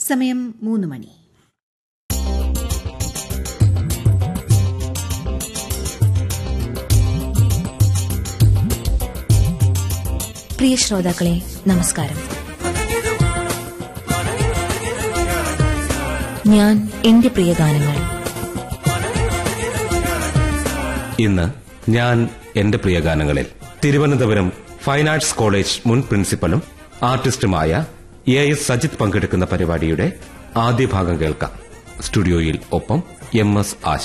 സമയം മൂന്ന് മണി പ്രിയ ശ്രോതാക്കളെ നമസ്കാരം ഞാൻ എന്റെ പ്രിയ ഗാനങ്ങൾ ഇന്ന് ഞാൻ എന്റെ പ്രിയ ഗാനങ്ങളിൽ തിരുവനന്തപുരം ഫൈൻ ആർട്സ് കോളേജ് മുൻ പ്രിൻസിപ്പലും ആർട്ടിസ്റ്റുമായ എ എസ് സജിത് പങ്കെടുക്കുന്ന പരിപാടിയുടെ ആദ്യ ഭാഗം കേൾക്കാം സ്റ്റുഡിയോയിൽ ഒപ്പം എം എസ് ആശ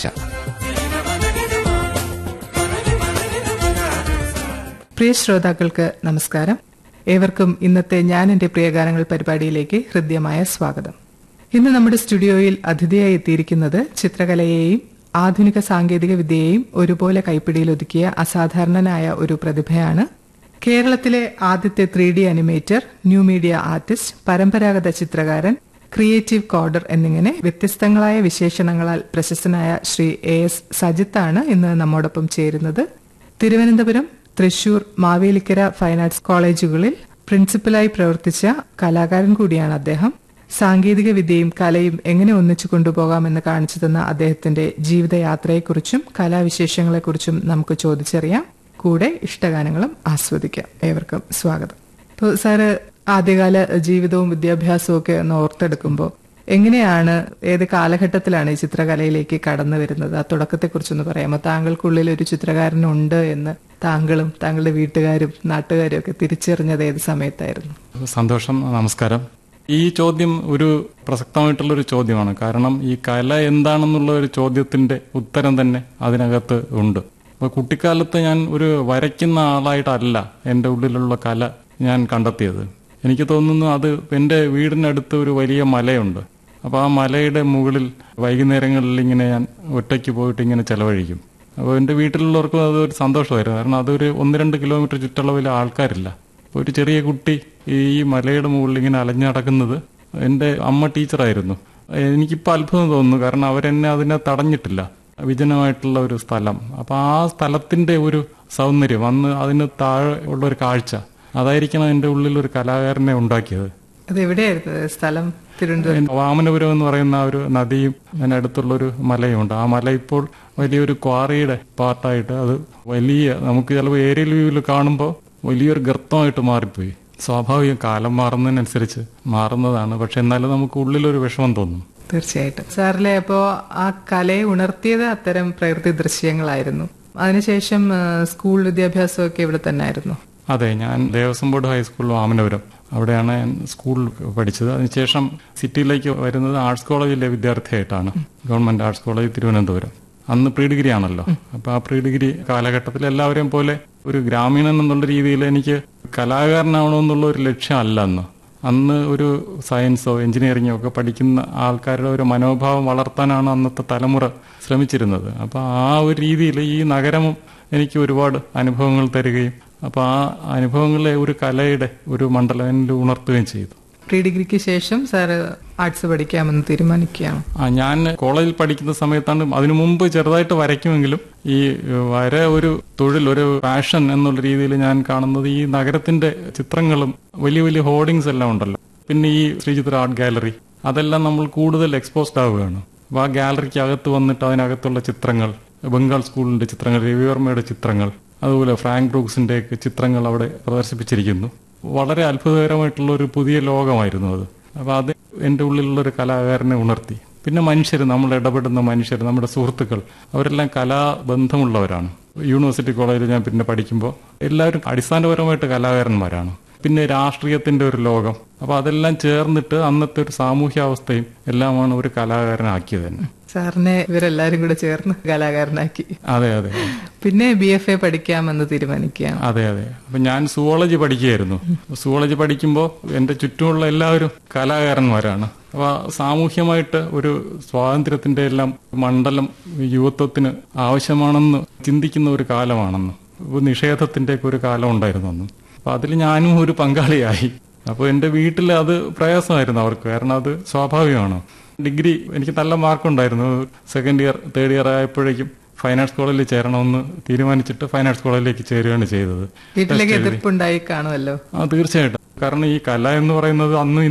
പ്രിയ ശ്രോതാക്കൾക്ക് നമസ്കാരം ഏവർക്കും ഇന്നത്തെ ഞാൻ എന്റെ പ്രിയഗാനങ്ങൾ പരിപാടിയിലേക്ക് ഹൃദ്യമായ സ്വാഗതം ഇന്ന് നമ്മുടെ സ്റ്റുഡിയോയിൽ അതിഥിയായി എത്തിയിരിക്കുന്നത് ചിത്രകലയെയും ആധുനിക സാങ്കേതിക വിദ്യയെയും ഒരുപോലെ കൈപ്പിടിയിൽ ഒതുക്കിയ അസാധാരണനായ ഒരു പ്രതിഭയാണ് കേരളത്തിലെ ആദ്യത്തെ three D animator new media artist പരമ്പരാഗത ചിത്രകാരൻ ക്രിയേറ്റീവ് കോഡർ എന്നിങ്ങനെ വ്യത്യസ്തങ്ങളായ വിശേഷണങ്ങളാൽ പ്രശസ്തനായ ശ്രീ എ എസ് സജിത്താണ് ഇന്ന് നമ്മോടൊപ്പം ചേരുന്നത് തിരുവനന്തപുരം തൃശൂർ മാവേലിക്കര ഫൈൻ ആർട്സ് കോളേജുകളിൽ പ്രിൻസിപ്പലായി പ്രവർത്തിച്ച കലാകാരൻ കൂടിയാണ് അദ്ദേഹം സാങ്കേതിക വിദ്യയും കലയും എങ്ങനെ ഒന്നിച്ചു കൊണ്ടുപോകാമെന്ന് കാണിച്ചു തന്ന അദ്ദേഹത്തിന്റെ ജീവിതയാത്രയെക്കുറിച്ചും കലാവിശേഷങ്ങളെക്കുറിച്ചും നമുക്ക് ചോദിച്ചറിയാം കൂടെ ഇഷ്ടഗാനങ്ങളും ആസ്വദിക്കാം ഏവർക്കും സ്വാഗതം ഇപ്പോൾ സാറ് ആദ്യകാല ജീവിതവും വിദ്യാഭ്യാസവും ഒക്കെ ഒന്ന് ഓർത്തെടുക്കുമ്പോൾ എങ്ങനെയാണ് ഏത് കാലഘട്ടത്തിലാണ് ഈ ചിത്രകലയിലേക്ക് കടന്നു വരുന്നത് ആ തുടക്കത്തെക്കുറിച്ചൊന്ന് പറയാമോ താങ്കൾക്കുള്ളിൽ ഒരു ചിത്രകാരനുണ്ട് എന്ന് താങ്കളും താങ്കളുടെ വീട്ടുകാരും നാട്ടുകാരും ഒക്കെ തിരിച്ചറിഞ്ഞത് ഏത് സമയത്തായിരുന്നു സന്തോഷം നമസ്കാരം ഈ ചോദ്യം ഒരു പ്രസക്തമായിട്ടുള്ള ഒരു ചോദ്യമാണ് കാരണം ഈ കല എന്താണെന്നുള്ള ഒരു ചോദ്യത്തിന്റെ ഉത്തരം തന്നെ അതിനകത്ത് ഉണ്ട് അപ്പൊ കുട്ടിക്കാലത്ത് ഞാൻ ഒരു വരയ്ക്കുന്ന ആളായിട്ടല്ല എൻ്റെ ഉള്ളിലുള്ള കല ഞാൻ കണ്ടെത്തിയത് എനിക്ക് തോന്നുന്നു അത് എൻ്റെ വീടിനടുത്ത് ഒരു വലിയ മലയുണ്ട് അപ്പോൾ ആ മലയുടെ മുകളിൽ വൈകുന്നേരങ്ങളിൽ ഇങ്ങനെ ഞാൻ ഒറ്റയ്ക്ക് പോയിട്ട് ഇങ്ങനെ ചെലവഴിക്കും അപ്പോൾ എൻ്റെ വീട്ടിലുള്ളവർക്കും അതൊരു സന്തോഷമായിരുന്നു കാരണം അതൊരു ഒന്ന് രണ്ട് കിലോമീറ്റർ ചുറ്റളവിൽ ആൾക്കാരില്ല അപ്പോൾ ഒരു ചെറിയ കുട്ടി ഈ മലയുടെ മുകളിൽ ഇങ്ങനെ അലഞ്ഞു നടക്കുന്നത് എൻ്റെ അമ്മ ടീച്ചറായിരുന്നു എനിക്കിപ്പോൾ അത്ഭുതം തോന്നുന്നു കാരണം അവരെന്നെ അതിനെ തടഞ്ഞിട്ടില്ല വിജനമായിട്ടുള്ള ഒരു സ്ഥലം അപ്പോൾ ആ സ്ഥലത്തിന്റെ ഒരു സൗന്ദര്യം അന്ന് അതിന് താഴെ ഉള്ള ഒരു കാഴ്ച അതായിരിക്കണം എൻ്റെ ഉള്ളിൽ ഒരു കലാകാരനെ ഉണ്ടാക്കിയത് അത് എവിടെയായിരുന്നു സ്ഥലം തിരുവനന്തപുരം വാമനപുരം എന്ന് പറയുന്ന ഒരു നദിയും അതിനടുത്തുള്ള ഒരു മലയുണ്ട് ആ മല ഇപ്പോൾ വലിയൊരു ക്വാറിയുടെ പാർട്ടായിട്ട് അത് വലിയ നമുക്ക് ചിലപ്പോൾ ഏരിയൽ വ്യൂവിൽ കാണുമ്പോൾ വലിയൊരു ഗർത്തമായിട്ട് മാറിപ്പോയി സ്വാഭാവികം കാലം മാറുന്നതിനനുസരിച്ച് മാറുന്നതാണ് പക്ഷെ എന്നാലും നമുക്ക് ഉള്ളിലൊരു വിഷമം തോന്നും തീർച്ചയായിട്ടും സാറിലെ അപ്പോ ആ കലയെ ഉണർത്തിയത് അത്തരം പ്രകൃതി ദൃശ്യങ്ങളായിരുന്നു അതിനുശേഷം ആ, സ്കൂൾ വിദ്യാഭ്യാസമൊക്കെ ഇവിടെ തന്നെ ആയിരുന്നു അതെ ഞാൻ ദേവസ്വം ബോർഡ് ഹൈസ്കൂൾ വാമനപുരം അവിടെയാണ് ഞാൻ സ്കൂൾ പഠിച്ചത് അതിനുശേഷം സിറ്റിയിലേക്ക് വരുന്നത് ആർട്സ് കോളേജിലെ വിദ്യാർത്ഥിയായിട്ടാണ് ഗവൺമെന്റ് ആർട്സ് കോളേജ് തിരുവനന്തപുരം അന്ന് പ്രീ ഡിഗ്രി ആണല്ലോ അപ്പൊ ആ പ്രീ ഡിഗ്രി കാലഘട്ടത്തിൽ എല്ലാവരെയും പോലെ ഒരു ഗ്രാമീണൻ എന്നുള്ള രീതിയിൽ എനിക്ക് കലാകാരനാവണമെന്നുള്ള ഒരു ലക്ഷ്യമല്ല അന്ന് അന്ന് ഒരു സയൻസോ എഞ്ചിനീയറിങ്ങോ ഒക്കെ പഠിക്കുന്ന ആൾക്കാരുടെ ഒരു മനോഭാവം വളർത്താനാണ് അന്നത്തെ തലമുറ ശ്രമിച്ചിരുന്നത് അപ്പൊ ആ ഒരു രീതിയിൽ ഈ നഗരവും എനിക്ക് ഒരുപാട് അനുഭവങ്ങൾ തരികയും അപ്പൊ ആ അനുഭവങ്ങളെ ഒരു കലയുടെ ഒരു മണ്ഡലം എന്നിൽ ഉണർത്തുകയും ചെയ്തു പ്രീ ഡിഗ്രിക്ക് ശേഷം സാറ് ആർട്സ് പഠിക്കാമെന്ന് തീരുമാനിക്കുകയാണ് ആ ഞാൻ കോളേജിൽ പഠിക്കുന്ന സമയത്താണ് അതിനു മുമ്പ് ചെറുതായിട്ട് വരയ്ക്കുമെങ്കിലും ഈ വര ഒരു തൊഴിൽ ഒരു പാഷൻ എന്നുള്ള രീതിയിൽ ഞാൻ കാണുന്നത് ഈ നഗരത്തിന്റെ ചിത്രങ്ങളും വലിയ വലിയ ഹോർഡിങ്സ് എല്ലാം ഉണ്ടല്ലോ പിന്നെ ഈ ശ്രീചിത്ര ആർട്ട് ഗാലറി അതെല്ലാം നമ്മൾ കൂടുതൽ എക്സ്പോസ്ഡ് ആവുകയാണ് അപ്പൊ ആ ഗാലറിക്ക് അകത്ത് വന്നിട്ട് അതിനകത്തുള്ള ചിത്രങ്ങൾ ബംഗാൾ സ്കൂളിന്റെ ചിത്രങ്ങൾ രവിവർമ്മയുടെ ചിത്രങ്ങൾ അതുപോലെ ഫ്രാങ്ക് ബ്രൂക്സിന്റെ ഒക്കെ ചിത്രങ്ങൾ അവിടെ പ്രദർശിപ്പിച്ചിരിക്കുന്നു വളരെ അത്ഭുതകരമായിട്ടുള്ള ഒരു പുതിയ ലോകമായിരുന്നു അത് അപ്പൊ അത് എൻ്റെ ഉള്ളിലുള്ള ഒരു കലാകാരനെ ഉണർത്തി പിന്നെ മനുഷ്യർ നമ്മൾ ഇടപെടുന്ന മനുഷ്യർ നമ്മുടെ സുഹൃത്തുക്കൾ അവരെല്ലാം കലാബന്ധമുള്ളവരാണ് യൂണിവേഴ്സിറ്റി കോളേജിൽ ഞാൻ പിന്നെ പഠിക്കുമ്പോൾ എല്ലാവരും അടിസ്ഥാനപരമായിട്ട് കലാകാരന്മാരാണ് പിന്നെ രാഷ്ട്രീയത്തിന്റെ ഒരു ലോകം അപ്പൊ അതെല്ലാം ചേർന്നിട്ട് അന്നത്തെ ഒരു സാമൂഹ്യാവസ്ഥയും എല്ലാമാണ് ഒരു കലാകാരനാക്കിയത് തന്നെ സാറിനെ ഇവരെല്ലാരും കൂടെ ചേർന്ന് കലാകാരനാക്കി അതെ അതെ പിന്നെ ബി എഫ് എ പഠിക്കാമെന്ന് തീരുമാനിക്കുകയാണ് അതെ അതെ അപ്പൊ ഞാൻ സുവോളജി പഠിക്കുകയായിരുന്നു സുവോളജി പഠിക്കുമ്പോൾ എന്റെ ചുറ്റുമുള്ള എല്ലാവരും കലാകാരന്മാരാണ് അപ്പൊ സാമൂഹ്യമായിട്ട് ഒരു സ്വാതന്ത്ര്യത്തിന്റെ എല്ലാം മണ്ഡലം യുവത്വത്തിന് ആവശ്യമാണെന്ന് ചിന്തിക്കുന്ന ഒരു കാലമാണെന്ന് ഒരു നിഷേധത്തിന്റെ ഒക്കെ ഒരു കാലം ഉണ്ടായിരുന്നു അന്ന് അപ്പൊ അതിൽ ഞാനും ഒരു പങ്കാളിയായി അപ്പോൾ എന്റെ വീട്ടിൽ അത് പ്രയാസമായിരുന്നു അവർക്ക് കാരണം അത് സ്വാഭാവികമാണ് ഡിഗ്രി എനിക്ക് നല്ല മാർക്കുണ്ടായിരുന്നു സെക്കൻഡ് ഇയർ തേർഡ് ഇയർ ആയപ്പോഴേക്കും ഫൈൻ ആർട്സ് കോളേജിൽ ചേരണമെന്ന് തീരുമാനിച്ചിട്ട് ഫൈൻ ആർട്സ് കോളേജിലേക്ക് ചേരുകയാണ് ചെയ്തത് വീട്ടിലേക്ക് എതിർപ്പുണ്ടായി കാണുമല്ലോ ആ തീർച്ചയായിട്ടും കാരണം ഈ കല എന്ന് പറയുന്നത് അന്നും ഇന്നും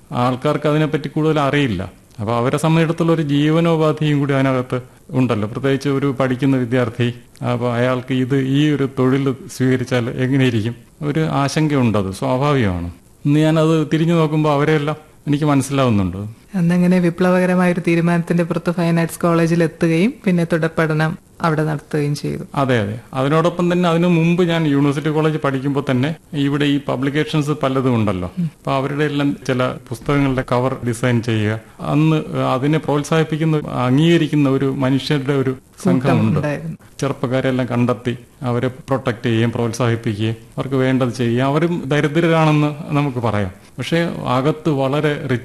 ആൾക്കാർക്ക് അതിനെപ്പറ്റി കൂടുതൽ അറിയില്ല അപ്പൊ അവരെ സംബന്ധിച്ചിടത്തോളം ഒരു ജീവനോപാധിയും കൂടി അതിനകത്ത് ഉണ്ടല്ലോ പ്രത്യേകിച്ച് ഒരു പഠിക്കുന്ന വിദ്യാർത്ഥി അപ്പൊ അയാൾക്ക് ഇത് ഈ ഒരു തൊഴിൽ സ്വീകരിച്ചാൽ എങ്ങനെയിരിക്കും ഒരു ആശങ്കയുണ്ട് അത് സ്വാഭാവികമാണ് ഇന്ന് ഞാനത് തിരിഞ്ഞു നോക്കുമ്പോൾ അവരെല്ലാം എനിക്ക് മനസ്സിലാവുന്നുണ്ട് അന്നങ്ങനെ വിപ്ലവകരമായ ഒരു തീരുമാനത്തിന്റെ പുറത്ത് ഫൈൻ ആർട്സ് കോളേജിൽ എത്തുകയും പിന്നെ തുടർ പഠനം അവിടെ നടത്തുകയും ചെയ്തു അതെ അതെ അതിനോടൊപ്പം തന്നെ അതിനു മുമ്പ് ഞാൻ യൂണിവേഴ്സിറ്റി കോളേജ് പഠിക്കുമ്പോൾ തന്നെ ഇവിടെ ഈ പബ്ലിക്കേഷൻസ് പലതും ഉണ്ടല്ലോ അപ്പൊ അവരുടെ എല്ലാം ചില പുസ്തകങ്ങളുടെ കവർ ഡിസൈൻ ചെയ്യുക അന്ന് അതിനെ പ്രോത്സാഹിപ്പിക്കുന്ന അംഗീകരിക്കുന്ന ഒരു മനുഷ്യരുടെ ഒരു സംഘമുണ്ട് ഉണ്ടായിരുന്നു ചെറുപ്പക്കാരെല്ലാം കണ്ടെത്തി അവരെ പ്രൊട്ടക്ട് ചെയ്യുകയും പ്രോത്സാഹിപ്പിക്കുകയും അവർക്ക് വേണ്ടത് ചെയ്യുകയും അവരും ദരിദ്രരാണെന്ന് നമുക്ക് പറയാം പക്ഷേ അകത്ത് വളരെ